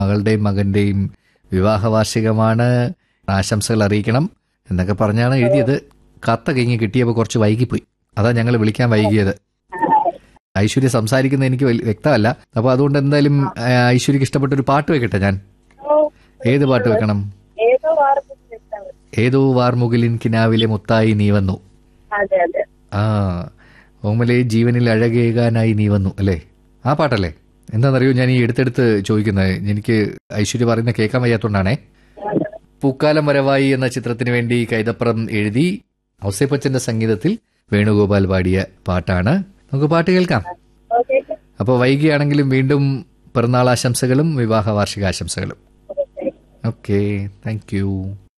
മകളുടെയും മകന്റെയും വിവാഹ വാർഷികമാണ് ആശംസകൾ അറിയിക്കണം എന്നൊക്കെ പറഞ്ഞാണ് എഴുതിയത് കത്ത കഴിഞ്ഞ് കിട്ടിയപ്പോൾ കുറച്ച് വൈകിപ്പോയി അതാ ഞങ്ങൾ വിളിക്കാൻ വൈകിയത് ഐശ്വര്യ സംസാരിക്കുന്നത് എനിക്ക് വലിയ വ്യക്തമല്ല അപ്പോൾ അതുകൊണ്ട് എന്തായാലും ആ, ഐശ്വര്യക്ക് ഇഷ്ടപ്പെട്ട ഒരു പാട്ട് വെക്കട്ടെ ഞാൻ ഓ, ഏത് പാട്ട് വെക്കണം ഏതോ വാർത്ത കേട്ടാണ്. ഏതോ വാർമുകിലിൻ കിനാവിലെ മുത്തായി നീ വന്നു അതെ അതെ ആ ഓമലെ ജീവനിൽ അഴകേകാനായി നീ വന്നു അല്ലേ ആ പാട്ടല്ലേ എന്താണെന്നറിയോ ഞാൻ ഈ എടുത്തെടുത്ത് ചോദിക്കുന്നത് എനിക്ക് ഐശ്വര്യ പറയുന്ന കേൾക്കാൻ വയ്യാത്തോണ്ടാണേ പൂക്കാലം വരവായി എന്ന ചിത്രത്തിന് വേണ്ടി കൈതപ്പുറം എഴുതി ഔസേപ്പച്ചന്റെ സംഗീതത്തിൽ വേണുഗോപാൽ പാടിയ പാട്ടാണ് നമുക്ക് പാട്ട് കേൾക്കാം ഓക്കെ അപ്പോൾ വൈകിയാണെങ്കിലും വീണ്ടും പിറന്നാൾ ആശംസകളും വിവാഹ വാർഷിക ആശംസകളും ഓക്കെ ഓക്കെ താങ്ക് യു